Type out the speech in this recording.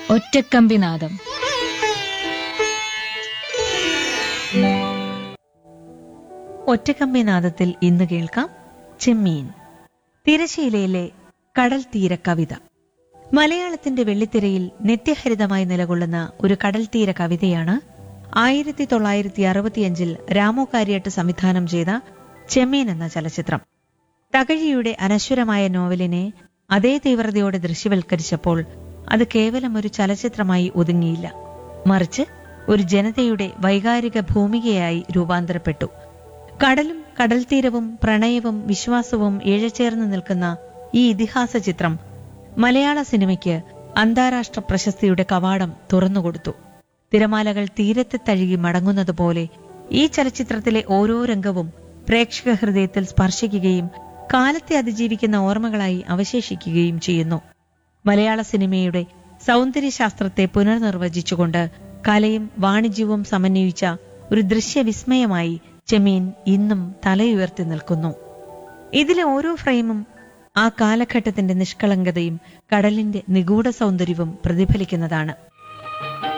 ഒറ്റക്കമ്പിനാദം ഒറ്റക്കമ്പിനാദത്തിൽ ഇന്ന് കേൾക്കാം ചെമ്മീൻ തിരശീലയിലെ കടൽ തീര കവിത മലയാളത്തിന്റെ വെള്ളിത്തിരയിൽ നിത്യഹരിതമായി നിലകൊള്ളുന്ന ഒരു കടൽ തീര കവിതയാണ് ആയിരത്തി തൊള്ളായിരത്തി അറുപത്തിയഞ്ചിൽ രാമു കാര്യാട്ട് സംവിധാനം ചെയ്ത ചെമ്മീൻ എന്ന ചലച്ചിത്രം തകഴിയുടെ അനശ്വരമായ നോവലിനെ അതേ തീവ്രതയോടെ ദൃശ്യവൽക്കരിച്ചപ്പോൾ അത് കേവലം ഒരു ചലച്ചിത്രമായി ഒതുങ്ങിയില്ല മറിച്ച് ഒരു ജനതയുടെ വൈകാരിക ഭൂമികയായി രൂപാന്തരപ്പെട്ടു കടലും കടൽ തീരവും പ്രണയവും വിശ്വാസവും ഇഴചേർന്ന് നിൽക്കുന്ന ഈ ഇതിഹാസ ചിത്രം മലയാള സിനിമയ്ക്ക് അന്താരാഷ്ട്ര പ്രശസ്തിയുടെ കവാടം തുറന്നുകൊടുത്തു തിരമാലകൾ തീരത്തെ തഴുകി മടങ്ങുന്നതുപോലെ ഈ ചലച്ചിത്രത്തിലെ ഓരോ രംഗവും പ്രേക്ഷക ഹൃദയത്തിൽ സ്പർശിക്കുകയും കാലത്തെ അതിജീവിക്കുന്ന ഓർമ്മകളായി അവശേഷിക്കുകയും ചെയ്യുന്നു മലയാള സിനിമയുടെ സൗന്ദര്യശാസ്ത്രത്തെ പുനർനിർവചിച്ചുകൊണ്ട് കലയും വാണിജ്യവും സമന്വയിച്ച ഒരു ദൃശ്യവിസ്മയമായി ചെമ്മീൻ ഇന്നും തലയുയർത്തി നിൽക്കുന്നു ഇതിലെ ഓരോ ഫ്രെയിമും ആ കാലഘട്ടത്തിന്റെ നിഷ്കളങ്കതയും കടലിന്റെ നിഗൂഢ സൗന്ദര്യവും പ്രതിഫലിക്കുന്നതാണ്